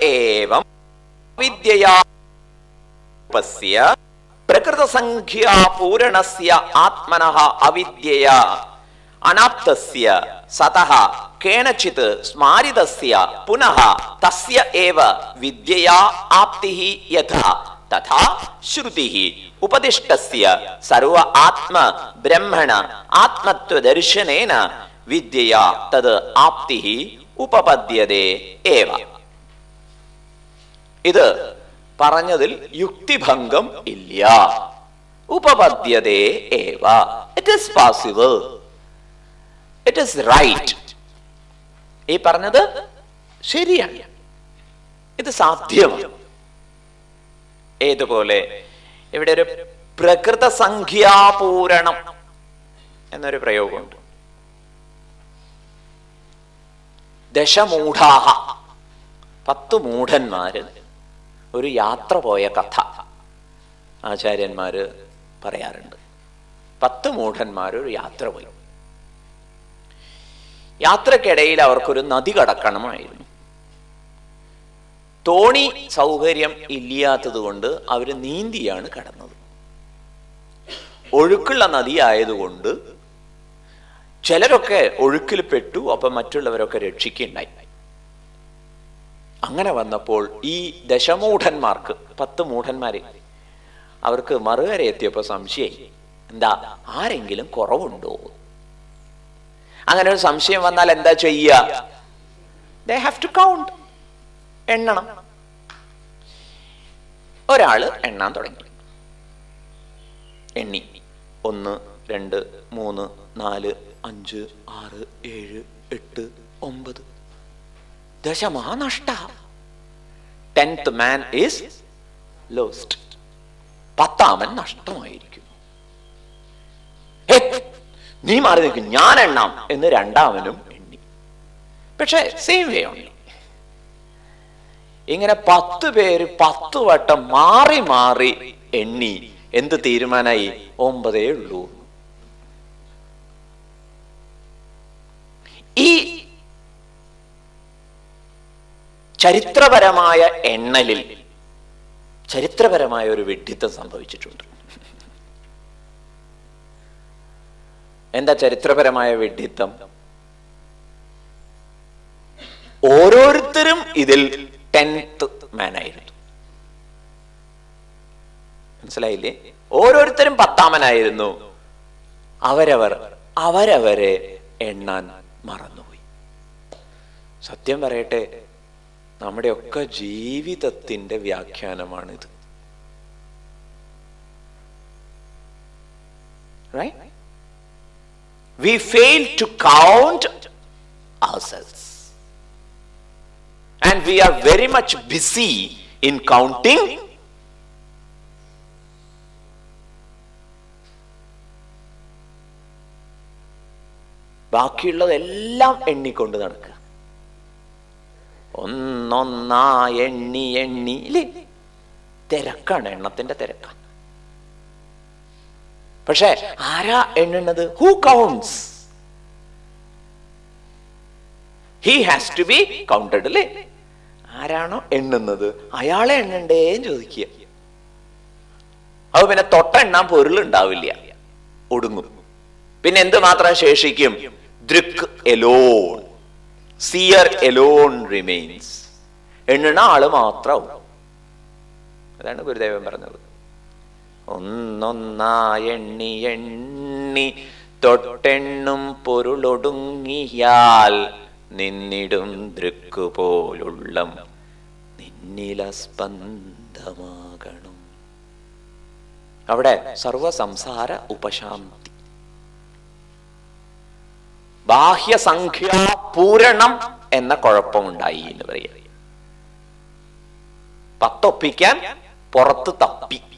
ഏവം വിദ്യയാ പസ്യ പ്രകൃതസംഖ്യാ പൂരണസ്യ ആത്മനഃ അവിദ്യയ അനാപ്തസ്യ സതഃ കേനചിത് സ്മാരിതസ്യ പുനഃ തസ്യ ഏവ വിദ്യയാ ആപ്തിഃ യഥാ തഥാ ശ്രുതിഃ ഉപദിഷ്ടസ്യ സർവ ആത്മ ബ്രഹ്മണ ആത്മത്വദർശനേന വിദ്യയാ തത് ആപ്തിഃ ഉപപദ്യതേ ഏവ ഇത് പറഞ്ഞതിൽ യുക്തിഭംഗം ഇല്ല ഉപപദ്യതേ ഏവ it is possible it is right ഈ പറഞ്ഞത് ശരിയാണ് ഇത് സാധ്യമാണ് ഏതുപോലെ ഇവിടെ ഒരു പ്രകൃത സംഖ്യാപൂരണം എന്നൊരു പ്രയോഗമുണ്ട് ദശമൂഢാഹ പത്ത് മൂഢന്മാര് ഒരു യാത്ര പോയ കഥ ആചാര്യന്മാര് പറയാറുണ്ട് പത്ത് മൂഢന്മാർ ഒരു യാത്ര പോയി യാത്രക്കിടയിൽ അവർക്കൊരു നദി കടക്കണമായിരുന്നു തോണി സൗകര്യം ഇല്ലാത്തത് കൊണ്ട് അവർ നീന്തിയാണ് കടന്നത് ഒഴുക്കുള്ള നദി ആയതുകൊണ്ട് ചിലരൊക്കെ ഒഴുക്കിൽ പെട്ടു അപ്പൊ മറ്റുള്ളവരൊക്കെ രക്ഷിക്കുകയുണ്ടായി അങ്ങനെ വന്നപ്പോൾ ഈ ദശമൂഢന്മാർക്ക് പത്ത് മൂഢന്മാര് അവർക്ക് മറുകര എത്തിയപ്പോ സംശയായി എന്താ ആരെങ്കിലും കുറവുണ്ടോ അങ്ങനെ ഒരു സംശയം വന്നാൽ എന്താ ചെയ്യുക ദേ ഹാവ് ടു കൗണ്ട് എണ്ണണം ഒരാള് എണ്ണാൻ തുടങ്ങി എണ്ണി ഒന്ന് രണ്ട് മൂന്ന് നാല് അഞ്ച് ആറ് ഏഴ് എട്ട് ഒമ്പത് ദശമാ നഷ്ട ടെൻത്ത് മാൻ ഈസ് ലോസ്റ്റ് പത്താമൻ നഷ്ടമായിരിക്കുന്നു ഹേ, നീ മാറി നിൽക്കും ഞാൻ എണ്ണാം എന്ന് രണ്ടാമനും എണ്ണി പക്ഷെ സെയിം വേ ഓൺലി ഇങ്ങനെ പത്ത് പേര് പത്ത് വട്ടം മാറി മാറി എണ്ണി എന്ത് തീരുമാനായി ഒമ്പതേ ഉള്ളൂ ഈ ചരിത്രപരമായ എണ്ണലിൽ ചരിത്രപരമായ ഒരു വിഡ്ഢിത്തം സംഭവിച്ചിട്ടുണ്ട് എന്താ ചരിത്രപരമായ വിഡ്ഢിത്തം ഓരോരുത്തരും ഇതിൽ ടെൻത്ത് മാൻ ആയിരുന്നു മനസ്സിലായില്ലേ ഓരോരുത്തരും പത്താമനായിരുന്നു അവരവർ അവരവരെ എണ്ണാൻ മറന്നുപോയി സത്യം പറയട്ടെ നമ്മുടെയൊക്കെ ജീവിതത്തിന്റെ വ്യാഖ്യാനമാണിത് right we fail to count ourselves and we are very much busy in counting ബാക്കിയുള്ളതെല്ലാം എണ്ണിക്കൊണ്ട് നടക്കുക ഒന്നൊന്നാ എണ്ണി എണ്ണി ഇല്ലേ തിരക്കാണ് എണ്ണത്തിന്റെ തിരക്കാണ് പക്ഷെ ആരാ എണ്ണുന്നത് who counts he has to be counted അല്ലേ ആരാണോ എണ്ണുന്നത് അയാളെ എണ്ണണ്ടേന്ന് ചോദിക്കുക അത് പിന്നെ തൊട്ട എണ്ണാൻ പൊരുളുണ്ടാവില്ല ഒടുങ്ങും പിന്നെ എന്ത് മാത്രം ശേഷിക്കും ദൃക് എലോൺ സിയർ എലോൺ റിമെയിൻസ് എണ്ണണ ആള് മാത്രവും അതാണ് ഗുരുദേവൻ പറഞ്ഞത് ഒന്നൊന്നാ എണ്ണി എണ്ണി തൊട്ടെണ്ണും പൊരുളൊടുങ്ങിയാൽ നിന്നിടും ദൃക്കു പോലുള്ള നിന്നില സ്പന്ദമാകണം അവിടെ സർവസംസാര ഉപശാന്തി ബാഹ്യസംഖ്യാ പൂരണം എന്ന കുഴപ്പമുണ്ടായി എന്ന് പറയാം പത്തൊപ്പിക്കാൻ പുറത്ത് തപ്പി